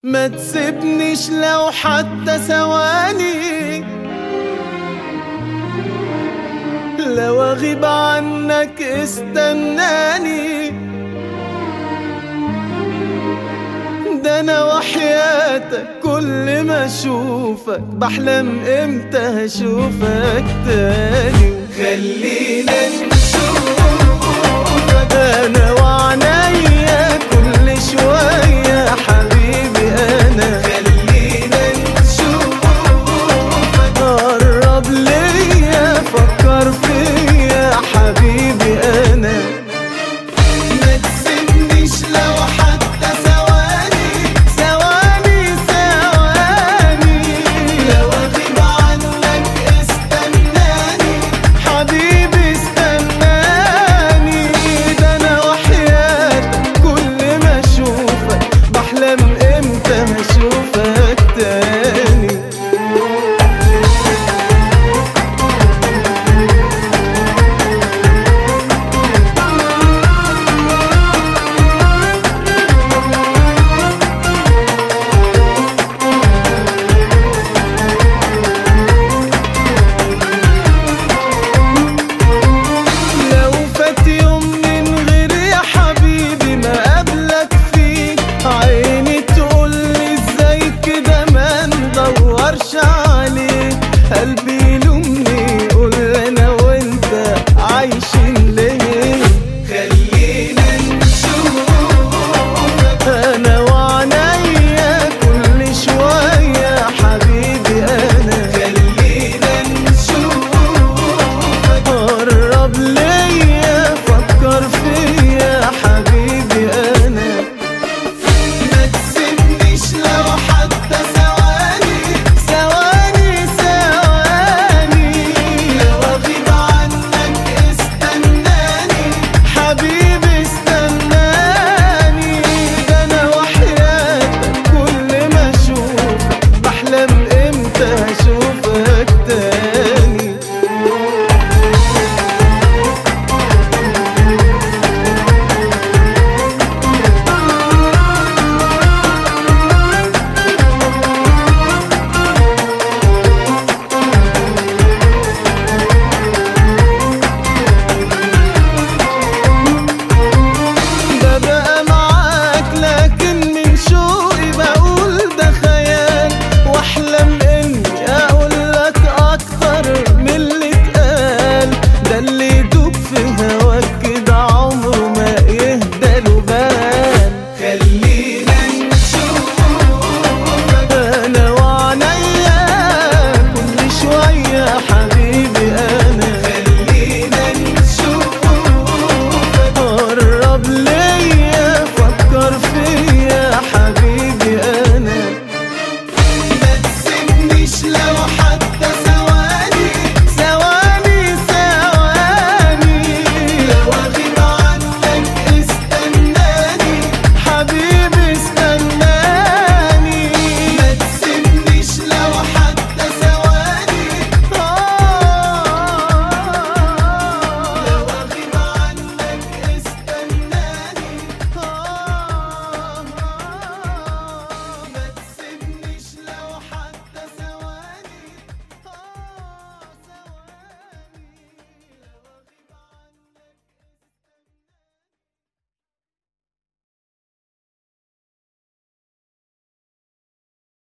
ما تسيبنيش لو حتى ثواني لو اغيب عنك استناني ده انا وحياتك كل ما اشوفك بحلم امتى هشوفك تاني خلينا نشوفك انا وعنيا كل شوية حبيبي انا خلينا نشوفك قرب ليا فكر فيا حبيبي انا ما تسيبنيش لو حتى ثواني ثواني ثواني لو اغيب عنك استناني حبيبي استناني ده انا وحياتك كل ما اشوفك بحلم امتى هشوفك